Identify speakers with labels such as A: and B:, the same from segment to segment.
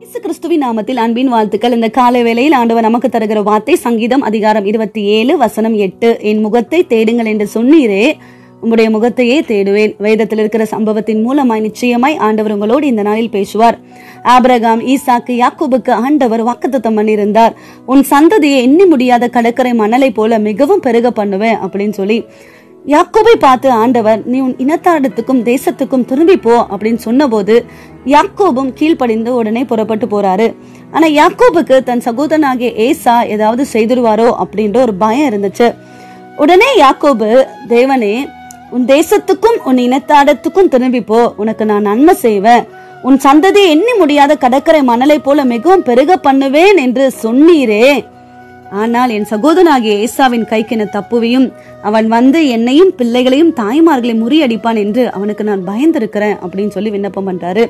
A: இயேசு கிறிஸ்துவின் நாமத்தில் அன்பின் வாழ்த்துக்கள் இந்த காலை வேளையில் ஆண்டவர் நமக்கு தருகிற வார்த்தை சங்கீதம் அதிகாரம் இருபத்தி ஏழு வசனம் எட்டு என் முகத்தை தேடுங்கள் என்று சொன்னீரே உம்முடைய முகத்தையே தேடுவேன் வேதத்தில் இருக்கிற சம்பவத்தின் மூலமாய் நிச்சயமாய் ஆண்டவர் உங்களோடு இந்த நாளில் பேசுவார் ஆபிரகாம் ஈசாக்கு யாக்கோபுக்கு ஆண்டவர் வாக்குத்தத்தம் பண்ணியிருந்தார் உன் சந்ததியை எண்ணி முடியாத கடற்கரை மணலை போல மிகவும் பெருக பண்ணுவேன் அப்படின்னு சொல்லி யாக்கோபை பார்த்து ஆண்டவர் நீ உன் இனத்தாடத்துக்கும் தேசத்துக்கும் திரும்பி போ அப்படின்னு சொன்னபோது யாக்கோபும் கீழ்ப்படிந்து உடனே புறப்பட்டு போறாரு ஆனா யாக்கோபுக்கு தன் சகோதரனாகிய ஏசா ஏதாவது செய்திருவாரோ அப்படின்ற ஒரு பயம் இருந்துச்சு உடனே யாக்கோபு தேவனே உன் தேசத்துக்கும் உன் இனத்தாடத்துக்கும் திரும்பி போ உனக்கு நான் நன்மை செய்வேன் உன் சந்ததியை எண்ணி முடியாத கடற்கரை மணலை போல மிகவும் பெருக பண்ணுவேன் என்று சொன்னீரே ஆனால் என் சகோதரனாகிய ஏசாவின் கைக்கு என தப்புவியும் அவன் வந்து என்னையும் பிள்ளைகளையும் தாய்மார்களையும் முறியடிப்பான் என்று அவனுக்கு நான் பயந்திருக்கிறேன் அப்படின்னு சொல்லி விண்ணப்பம் பண்றாரு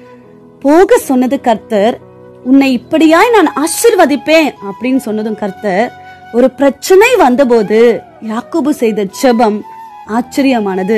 A: போக சொன்னது கர்த்தர் உன்னை இப்படியாய் நான் ஆசிர்வதிப்பேன் அப்படின்னு சொன்னதும் கர்த்தர் ஒரு பிரச்சனை வந்தபோது யாக்கோபு செய்த ஜெபம் ஆச்சரியமானது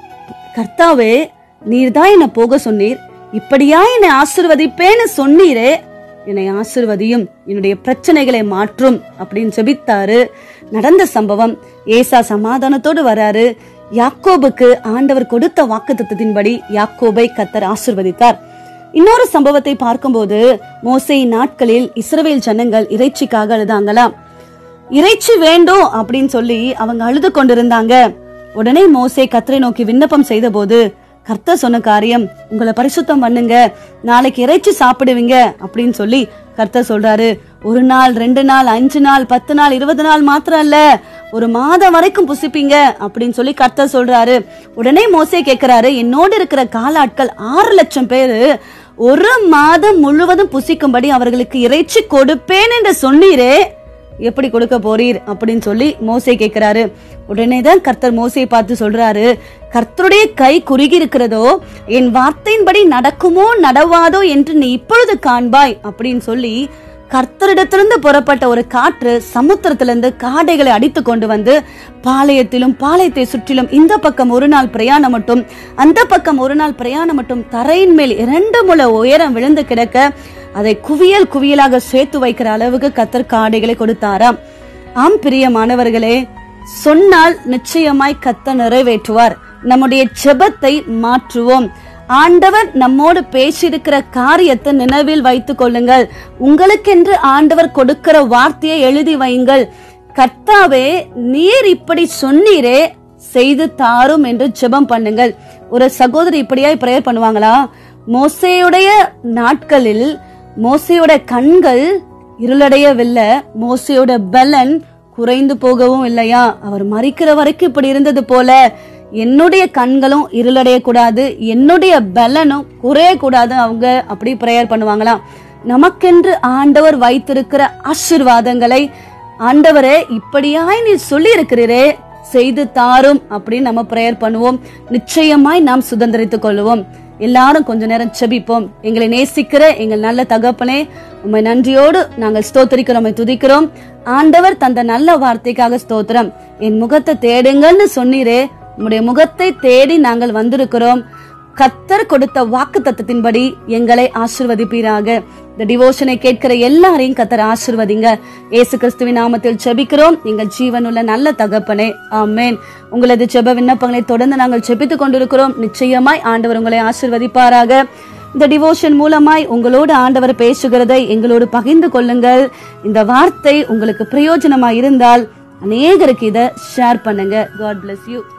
A: கர்த்தாவே நீர்தான் என்னை போக சொன்னீர் இப்படியா என்னை ஆசிர்வதிப்பேன்னு சொன்னீரே என்னை ஆசிர்வதியும் என்னுடைய பிரச்சனைகளை மாற்றும் அப்படின்னு ஜெபித்தாரு நடந்த சம்பவம் ஏசா சமாதானத்தோடு வராரு யாக்கோபுக்கு ஆண்டவர் கொடுத்த வாக்குத்தத்தின்படி யாக்கோபை கத்தர் ஆசிர்வதித்தார் இன்னொரு சம்பவத்தை பார்க்கும்போது மோசையின் நாட்களில் இஸ்ரவேல் ஜனங்கள் இறைச்சிக்காக அழுதாங்களாம் இறைச்சி வேண்டும் அப்படின்னு சொல்லி அவங்க அழுது கொண்டிருந்தாங்க உடனே மோசே கத்தரை நோக்கி விண்ணப்பம் செய்த போது கர்த்தர் சொன்ன காரியம் உங்களை பரிசுத்தம் பண்ணுங்க நாளைக்கு இறைச்சி சாப்பிடுவீங்க அப்படின்னு சொல்லி கர்த்தர் சொல்றாரு ஒரு நாள் ரெண்டு நாள் அஞ்சு நாள் பத்து நாள் இருபது நாள் மாத்திரம் இல்ல ஒரு மாதம் வரைக்கும் புசிப்பீங்க அப்படின்னு சொல்லி கர்த்தர் சொல்றாரு உடனே மோசே கேக்குறாரு என்னோடு இருக்கிற காலாட்கள் ஆறு லட்சம் பேரு ஒரு மாதம் முழுவதும் புசிக்கும்படி அவர்களுக்கு இறைச்சி கொடுப்பேன் என்று சொன்னீரே எப்படி கொடுக்க போறீர் அப்படின்னு சொல்லி மோசே கேட்கிறாரு உடனே தான் கர்த்தர் மோசையை பார்த்து சொல்றாரு கர்த்தருடைய கை குறுகி இருக்கிறதோ என் வார்த்தையின்படி நடக்குமோ நடவாதோ என்று நீ இப்பொழுது காண்பாய் அப்படின்னு சொல்லி கர்த்தரிடத்திலிருந்து புறப்பட்ட ஒரு காற்று சமுத்திரத்திலிருந்து காடைகளை அடித்து கொண்டு வந்து பாளையத்திலும் பாளையத்தை சுற்றிலும் இந்த பக்கம் ஒரு நாள் பிரயாணம் மட்டும் அந்த பக்கம் ஒரு நாள் பிரயாணம் மட்டும் தரையின் மேல் இரண்டு முழ உயரம் விழுந்து கிடக்க அதை குவியல் குவியலாக சேர்த்து வைக்கிற அளவுக்கு கத்தர் காடைகளை கொடுத்தாராம் ஆம் பிரியமானவர்களே சொன்னால் நிச்சயமாய் கத்த நிறைவேற்றுவார் நம்முடைய ஜெபத்தை மாற்றுவோம் ஆண்டவர் நம்மோடு பேசியிருக்கிற காரியத்தை நினைவில் வைத்துக் கொள்ளுங்கள் உங்களுக்கென்று ஆண்டவர் கொடுக்கிற வார்த்தையை எழுதி வையுங்கள் கர்த்தாவே நீர் இப்படி சொன்னீரே செய்து தாரும் என்று ஜெபம் பண்ணுங்கள் ஒரு சகோதரி இப்படியாய் பிரேயர் பண்ணுவாங்களா மோசையுடைய நாட்களில் மோசையோட கண்கள் இருளடையவில்லை மோசையோட பலன் குறைந்து போகவும் இல்லையா அவர் மறிக்கிற வரைக்கும் இப்படி இருந்தது போல என்னுடைய கண்களும் இருளடைய கூடாது என்னுடைய பலனும் குறைய கூடாது அவங்க அப்படி பிரேயர் பண்ணுவாங்களாம் நமக்கென்று ஆண்டவர் வைத்திருக்கிற ஆசிர்வாதங்களை ஆண்டவரே இப்படியாய் நீ சொல்லி இருக்கிறீரே செய்து தாரும் அப்படின்னு நம்ம பிரேயர் பண்ணுவோம் நிச்சயமாய் நாம் சுதந்திரித்துக் கொள்வோம் எல்லாரும் கொஞ்ச நேரம் செபிப்போம் எங்களை நேசிக்கிற எங்கள் நல்ல தகப்பனே உண்மை நன்றியோடு நாங்கள் ஸ்தோத்தரிக்கிறோம் உம்மை துதிக்கிறோம் ஆண்டவர் தந்த நல்ல வார்த்தைக்காக ஸ்தோத்திரம் என் முகத்தை தேடுங்கள்னு சொன்னீரே உம்முடைய முகத்தை தேடி நாங்கள் வந்திருக்கிறோம் கத்தர் கொடுத்த வாக்கு தத்தத்தின்படி எங்களை ஆசிர்வதிப்பீராக இந்த டிவோஷனை கேட்கிற எல்லாரையும் கத்தர் ஆசிர்வதிங்க ஏசு கிறிஸ்துவின் நாமத்தில் செபிக்கிறோம் எங்கள் ஜீவனுள்ள நல்ல தகப்பனே ஆமேன் உங்களது ஜெப விண்ணப்பங்களை தொடர்ந்து நாங்கள் செபித்துக் கொண்டிருக்கிறோம் நிச்சயமாய் ஆண்டவர் உங்களை ஆசிர்வதிப்பாராக இந்த டிவோஷன் மூலமாய் உங்களோடு ஆண்டவர் பேசுகிறதை எங்களோடு பகிர்ந்து கொள்ளுங்கள் இந்த வார்த்தை உங்களுக்கு பிரயோஜனமா இருந்தால் அநேகருக்கு இதை ஷேர் பண்ணுங்க காட் bless யூ